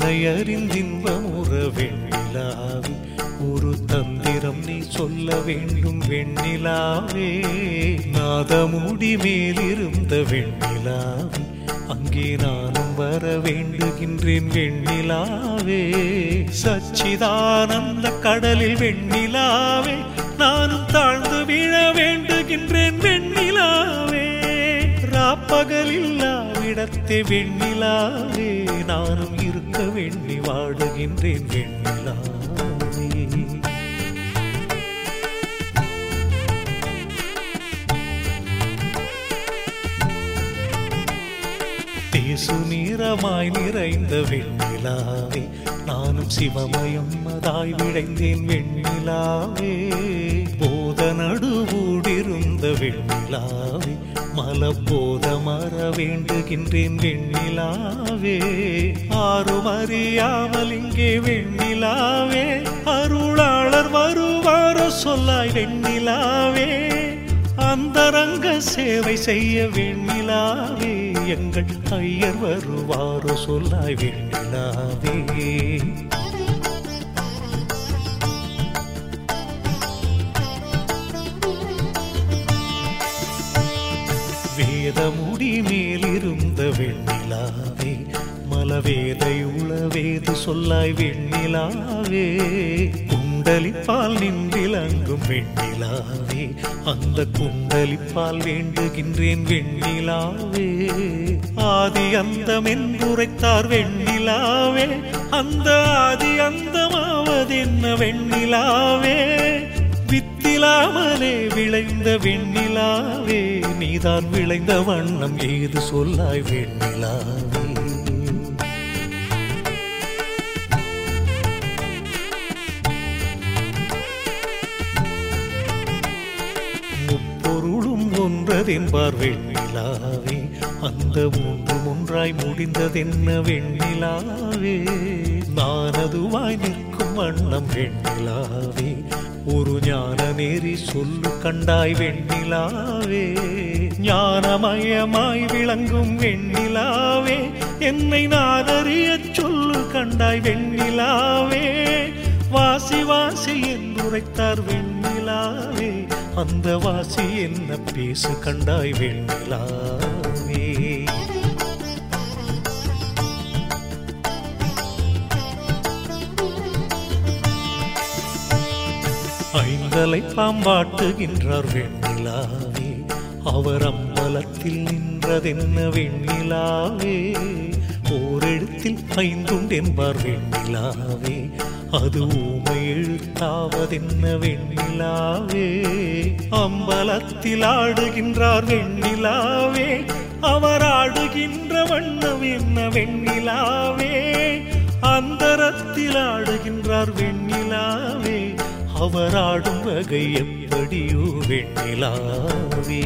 என்னை அறிந்தின்பமுற வெண்ணிலாவே ஒரு தந்திரம் நீ சொல்ல வேண்டும் வெண்ணிலாவே நாதமுடி மேலிருந்த வெண்ணிலாவே அங்கே நானும் வர வேண்டுகின்றேன் வெண்ணிலாவே சச்சிதானந்த கடலில் வெண்ணிலாவே நானும் தாழ்ந்து விழ வேண்டுகின்றேன் வெண்ணிலாவே ராப்பகலில்லா விடத்தே வெண்ணிலாவே நானும் இருக்க வேண்டி வாடுகின்றேன் வெண்ணிலாவே தேசு நீரமாய் நிறைந்த வெண்ணிலாவே நானும் சிவமயம்மதாய் விளைந்தேன் வெண்ணிலாவே போத நடுவூடிருந்த வெண்ணிலாவே மலப்போத மற வேண்டுகின்றேன் வெண்ணிலாவே ஆறும் அறியாமல் இங்கே வெண்ணிலாவே அருளாளர் வருவாரோ சொல்லாய் வெண்ணிலாவே அந்தரங்க சேவை செய்ய வெண்ணிலாவே எங்கள் ஐயர் வருவாரோ சொல்லாய் வெண்ணிலாவே வேதமுடி மேலிருந்த வெண்ணிலாவே மலவேதை உளவேது சொல்லாய் வெண்ணிலாவே குண்டலிப்பால் நின்றிலங்கும் வெண்ணிலாவே அந்த குண்டலிப்பால் வேண்டுகின்றேன் வெண்ணிலாவே ஆதி அந்தம் என்றுரைத்தார் வெண்ணிலாவே அந்த ஆதி அந்தமாவதென்ன வெண்ணிலாவே வித்திலாமலே விளைந்த வெண்ணிலாவே நீதான் விளைந்த வண்ணம் ஏது சொல்லாய் வெண்ணிலாவே முப்பொருளும் ஒன்றதென்பார் வெண்ணிலாவே அந்த மூன்றும் ஒன்றாய் முடிந்ததென்ன வெண்ணிலாவே நானதுவாய் நிற்கும் வண்ணம் வெண்ணிலாவே ஒரு ஞான நெறி சொல்லு கண்டாய் வெண்ணிலாவே ஞானமயமாய் விளங்கும் வெண்ணிலாவே என்னை நான் அறியச் சொல்லு கண்டாய் வெண்ணிலாவே வாசி வாசி என்றுரைத்தார் வெண்ணிலாவே அந்த வாசி என்ன பேசு கண்டாய் வெண்ணிலாவே ஐந்தலை பாம்பாட்டுகின்றார் வெண்ணிலாவே அவர் அம்பலத்தில் நின்றதென்ன வெண்ணிலாவே ஓரெழுத்தில் ஐந்துண்டென்பார் வெண்ணிலாவே அது ஊமை எழுத்தாவதென்ன வெண்ணிலாவே அம்பலத்தில் ஆடுகின்றார் வெண்ணிலாவே அவர் ஆடுகின்ற வண்ணம் என்ன வெண்ணிலாவே அந்தரத்தில் ஆடுகின்றார் வெண்ணிலாவே அவர் ஆடும் வகை எப்படியோ வெண்ணிலாவே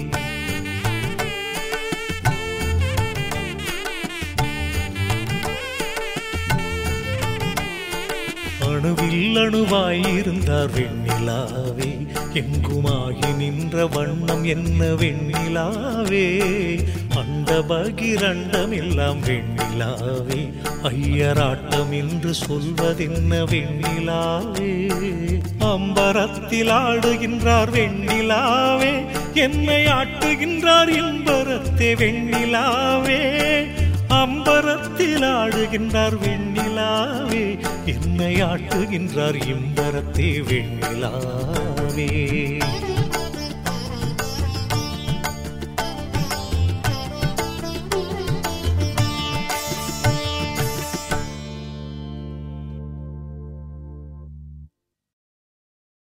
அணுவில் அணுவாயிருந்தார் வெண்ணிலாவே எங்குமாகி நின்ற வண்ணம் என்ன வெண்ணிலாவே அண்ட பகிரண்டம் எல்லாம் வெண்ணிலாவே ஐயராட்டம் என்று சொல்வதென்ன வெண்ணிலாவே அம்பரத்தில் ஆடுகின்றார் வெண்ணிலாவே என்னை ஆட்டுகின்றார் இன்பரத்தே வெண்ணிலாவே அம்பரத்தில் ஆடுகின்றார் வெண்ணிலாவே என்னை ஆட்டுகின்றார் இம்பரத்தே வெண்ணிலாவே